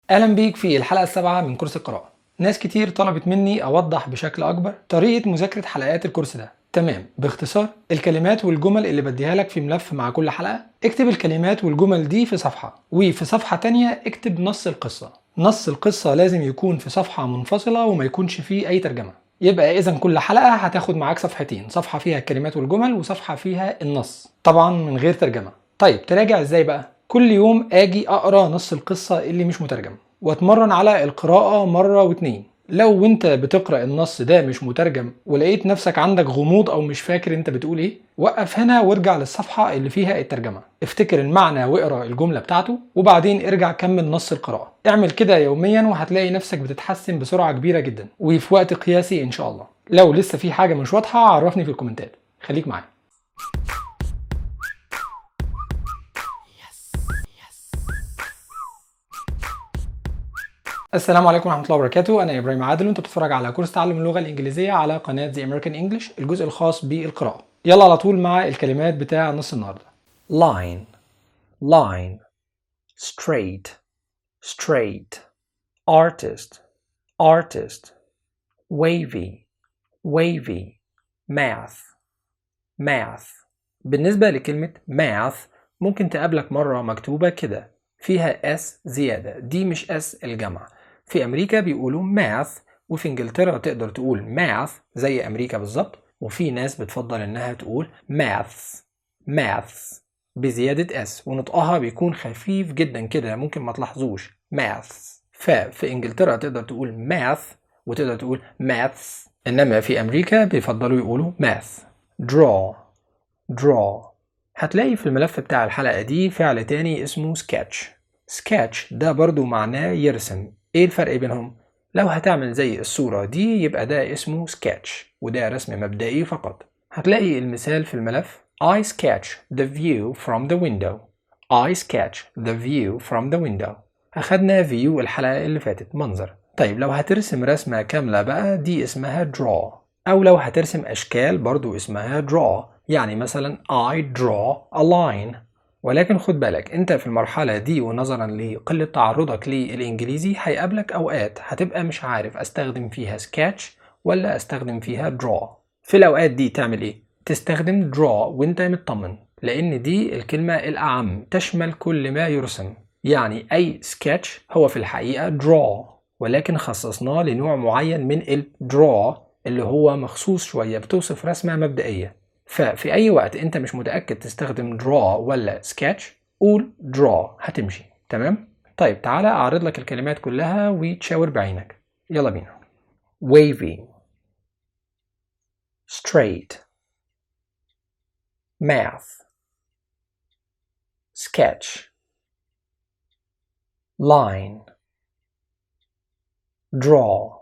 اهلا بيك في الحلقه السابعه من كورس القراءه ناس كتير طلبت مني اوضح بشكل اكبر طريقه مذاكره حلقات الكورس ده تمام باختصار الكلمات والجمل اللي بديها لك في ملف مع كل حلقه اكتب الكلمات والجمل دي في صفحه وفي صفحه تانية اكتب نص القصه نص القصه لازم يكون في صفحه منفصله وما يكونش فيه اي ترجمه يبقى اذا كل حلقه هتاخد معاك صفحتين صفحه فيها الكلمات والجمل وصفحه فيها النص طبعا من غير ترجمه طيب تراجع ازاي بقى كل يوم اجي اقرا نص القصه اللي مش مترجم واتمرن على القراءه مره واتنين لو انت بتقرا النص ده مش مترجم ولقيت نفسك عندك غموض او مش فاكر انت بتقول ايه وقف هنا وارجع للصفحه اللي فيها الترجمه افتكر المعنى واقرا الجمله بتاعته وبعدين ارجع كمل نص القراءه اعمل كده يوميا وهتلاقي نفسك بتتحسن بسرعه كبيره جدا وفي وقت قياسي ان شاء الله لو لسه في حاجه مش واضحه عرفني في الكومنتات خليك معايا السلام عليكم ورحمة الله وبركاته، أنا إبراهيم عادل وأنت بتتفرج على كورس تعلم اللغة الإنجليزية على قناة The American English الجزء الخاص بالقراءة. يلا على طول مع الكلمات بتاع نص النهاردة. line line straight straight artist artist wavy wavy math math بالنسبة لكلمة math ممكن تقابلك مرة مكتوبة كده فيها s زيادة دي مش s الجمع في أمريكا بيقولوا math وفي إنجلترا تقدر تقول math زي أمريكا بالظبط وفي ناس بتفضل إنها تقول maths maths بزيادة s ونطقها بيكون خفيف جدا كده ممكن ما تلاحظوش maths ففي إنجلترا تقدر تقول math وتقدر تقول maths إنما في أمريكا بيفضلوا يقولوا math draw draw هتلاقي في الملف بتاع الحلقة دي فعل تاني اسمه sketch sketch ده برضو معناه يرسم ايه الفرق بينهم؟ لو هتعمل زي الصورة دي يبقى ده اسمه sketch وده رسم مبدئي فقط هتلاقي المثال في الملف I sketch the view from the window I sketch the view from the window أخدنا view الحلقة اللي فاتت منظر طيب لو هترسم رسمة كاملة بقى دي اسمها draw أو لو هترسم أشكال برضو اسمها draw يعني مثلا I draw a line ولكن خد بالك انت في المرحلة دي ونظرا لقلة تعرضك للإنجليزي هيقابلك أوقات هتبقى مش عارف أستخدم فيها sketch ولا أستخدم فيها draw في الأوقات دي تعمل إيه؟ تستخدم draw وانت مطمن لأن دي الكلمة الأعم تشمل كل ما يرسم يعني أي sketch هو في الحقيقة draw ولكن خصصناه لنوع معين من ال draw اللي هو مخصوص شوية بتوصف رسمة مبدئية ففي أي وقت أنت مش متأكد تستخدم draw ولا sketch قول draw هتمشي تمام؟ طيب تعالى أعرض لك الكلمات كلها وتشاور بعينك يلا بينا wavy straight math sketch line draw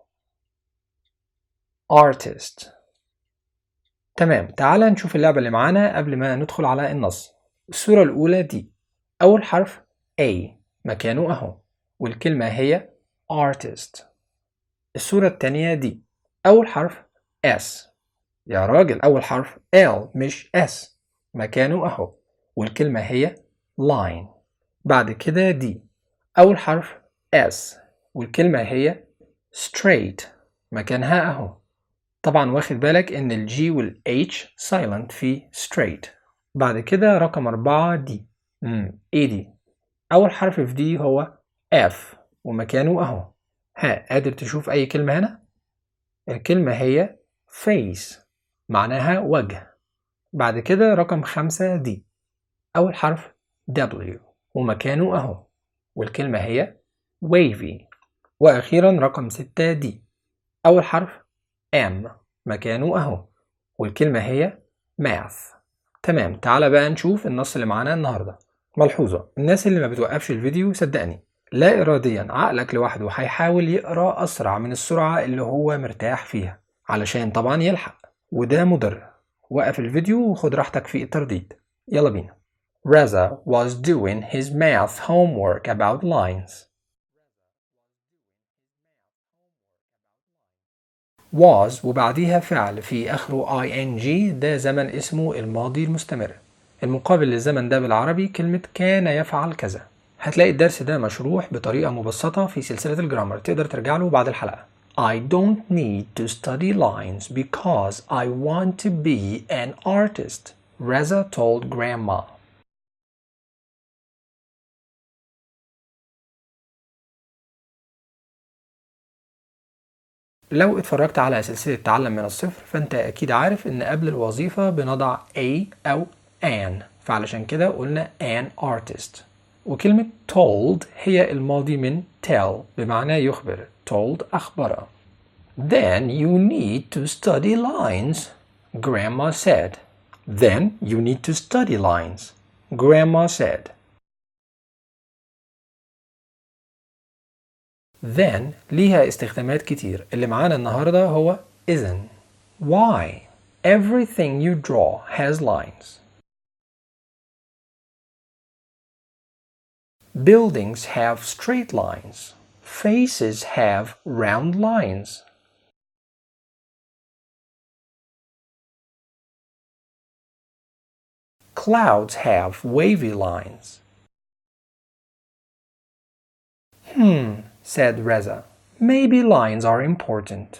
artist تمام تعال نشوف اللعبة اللي معانا قبل ما ندخل على النص الصورة الأولى دي أول حرف A مكانه أهو والكلمة هي artist الصورة التانية دي أول حرف S يا راجل أول حرف L مش S مكانه أهو والكلمة هي line بعد كده دي أول حرف S والكلمة هي straight مكانها أهو طبعا واخد بالك ان ال G وال H silent في straight بعد كده رقم أربعة دي امم ايه دي أول حرف في دي هو F ومكانه أهو ها قادر تشوف أي كلمة هنا الكلمة هي face معناها وجه بعد كده رقم خمسة دي أول حرف W ومكانه أهو والكلمة هي wavy وأخيرا رقم ستة دي أول حرف M مكانه أهو والكلمة هي math تمام تعالى بقى نشوف النص اللي معانا النهاردة ملحوظة الناس اللي ما بتوقفش الفيديو صدقني لا إراديا عقلك لوحده هيحاول يقرأ أسرع من السرعة اللي هو مرتاح فيها علشان طبعا يلحق وده مضر وقف الفيديو وخد راحتك في الترديد يلا بينا Reza was doing his math homework about lines was وبعديها فعل في آخره ing ده زمن اسمه الماضي المستمر المقابل للزمن ده بالعربي كلمة كان يفعل كذا هتلاقي الدرس ده مشروح بطريقة مبسطة في سلسلة الجرامر تقدر ترجع له بعد الحلقة I don't need to study lines because I want to be an artist, Reza told Grandma. لو اتفرجت على سلسلة تعلم من الصفر فانت اكيد عارف ان قبل الوظيفة بنضع a او an فعلشان كده قلنا an artist وكلمة told هي الماضي من tell بمعنى يخبر told أخبر Then you need to study lines, Grandma said. Then you need to study lines, Grandma said. then ليها استخدامات كتير اللي معانا النهاردة هو isn't Why? Everything you draw has lines. Buildings have straight lines. Faces have round lines. Clouds have wavy lines. Hmm, said Reza. Maybe lines are important.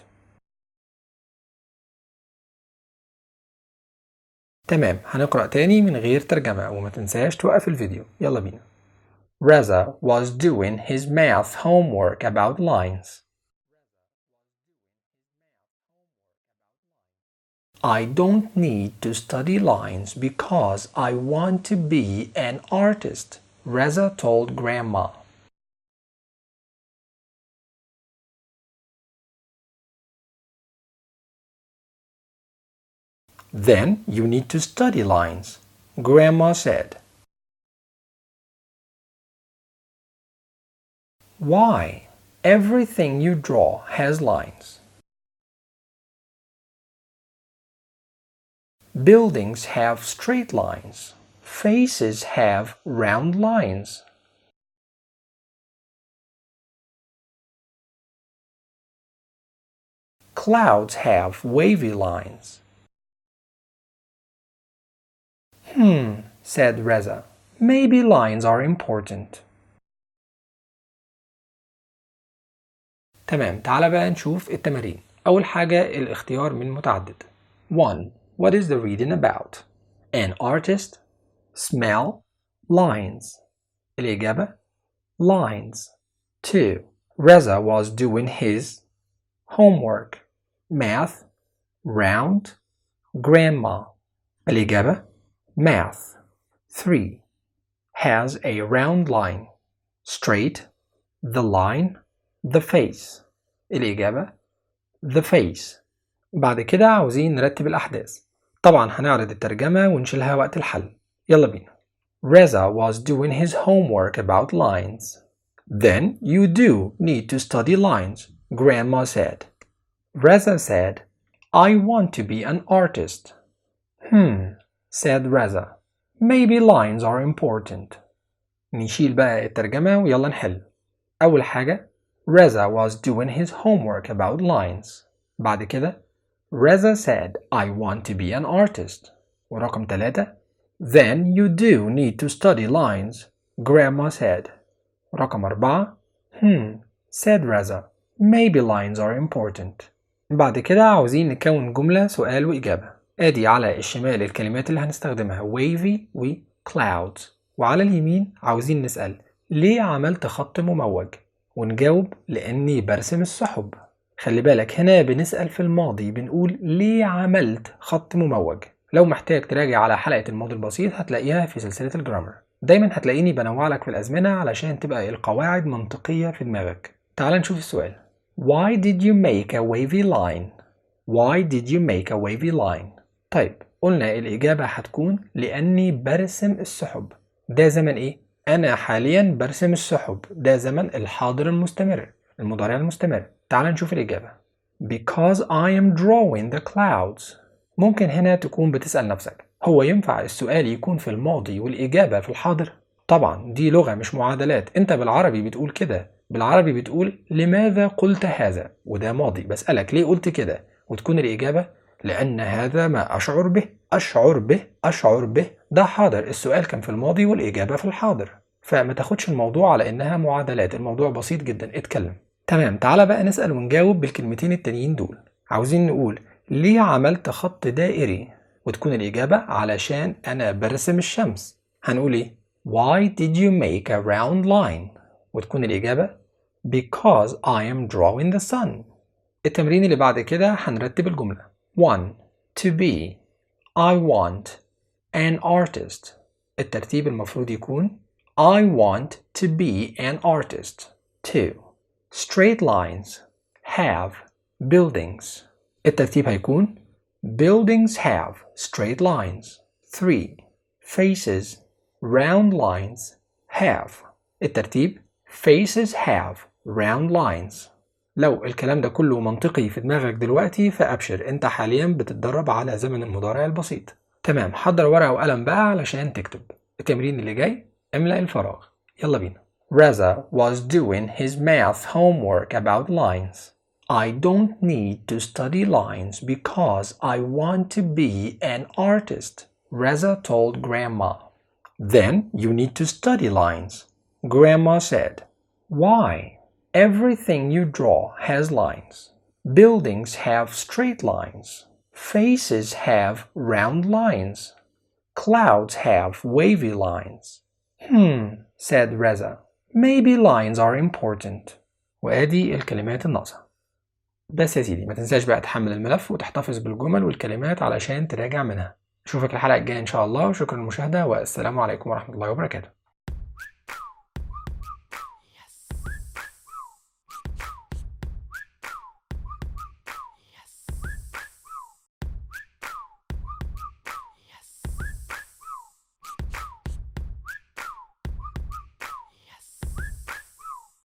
تمام هنقرأ تاني من غير ترجمة وما تنساش توقف الفيديو يلا بينا Reza was doing his math homework about lines. I don't need to study lines because I want to be an artist, Reza told Grandma. Then you need to study lines, Grandma said. Why? Everything you draw has lines. Buildings have straight lines. Faces have round lines. Clouds have wavy lines. Hmm, said Reza. Maybe lines are important. تمام تعالى بقى نشوف التمارين أول حاجة الاختيار من متعدد 1. What is the reading about? An artist, smell, lines. الإجابة Lines. 2. Reza was doing his homework, math, round, grandma. الإجابة Math. 3. Has a round line, straight, the line, the face. الإجابة The face. بعد كده عاوزين نرتب الأحداث طبعا هنعرض الترجمة ونشيلها وقت الحل يلا بينا Reza was doing his homework about lines. Then you do need to study lines, Grandma said. Reza said, I want to be an artist. Hmm, said Reza. Maybe lines are important. نشيل بقى الترجمة ويلا نحل أول حاجة Reza was doing his homework about lines. بعد كده Reza said, I want to be an artist. ورقم ثلاثة Then you do need to study lines, Grandma said. رقم أربعة Hmm, said Reza. Maybe lines are important. بعد كده عاوزين نكون جملة سؤال وإجابة آدي على الشمال الكلمات اللي هنستخدمها wavy و clouds وعلى اليمين عاوزين نسأل ليه عملت خط مموج ونجاوب لأني برسم السحب خلي بالك هنا بنسأل في الماضي بنقول ليه عملت خط مموج لو محتاج تراجع على حلقة الماضي البسيط هتلاقيها في سلسلة الجرامر دايما هتلاقيني بنوع لك في الأزمنة علشان تبقى القواعد منطقية في دماغك تعال نشوف السؤال Why did you make a wavy line? Why did you make a wavy line? طيب قلنا الإجابة هتكون لأني برسم السحب ده زمن إيه؟ أنا حاليا برسم السحب ده زمن الحاضر المستمر المضارع المستمر تعال نشوف الإجابة Because I am drawing the clouds. ممكن هنا تكون بتسأل نفسك هو ينفع السؤال يكون في الماضي والإجابة في الحاضر؟ طبعا دي لغة مش معادلات انت بالعربي بتقول كده بالعربي بتقول لماذا قلت هذا وده ماضي بسألك ليه قلت كده وتكون الإجابة لأن هذا ما أشعر به أشعر به أشعر به ده حاضر السؤال كان في الماضي والإجابة في الحاضر فما تاخدش الموضوع على انها معادلات الموضوع بسيط جدا اتكلم تمام تعالى بقى نسأل ونجاوب بالكلمتين التانيين دول عاوزين نقول ليه عملت خط دائري وتكون الإجابة علشان أنا برسم الشمس هنقول إيه Why did you make a round line وتكون الإجابة Because I am drawing the sun التمرين اللي بعد كده هنرتب الجملة 1 To be I want an artist الترتيب المفروض يكون I want to be an artist 2 Straight lines have buildings الترتيب هيكون Buildings have straight lines 3 Faces round lines have الترتيب Faces have round lines لو الكلام ده كله منطقي في دماغك دلوقتي فأبشر انت حاليا بتتدرب على زمن المضارع البسيط تمام حضر ورقة وقلم بقى علشان تكتب التمرين اللي جاي املأ الفراغ يلا بينا Reza was doing his math homework about lines. I don't need to study lines because I want to be an artist, Reza told Grandma. Then you need to study lines, Grandma said. Why? Everything you draw has lines. Buildings have straight lines. Faces have round lines. Clouds have wavy lines. Hmm, said Reza. Maybe lines are important. وادي الكلمات الناقصة. بس يا سيدي ما تنساش بقى تحمل الملف وتحتفظ بالجمل والكلمات علشان تراجع منها. اشوفك الحلقة الجاية ان شاء الله وشكرا للمشاهدة والسلام عليكم ورحمة الله وبركاته.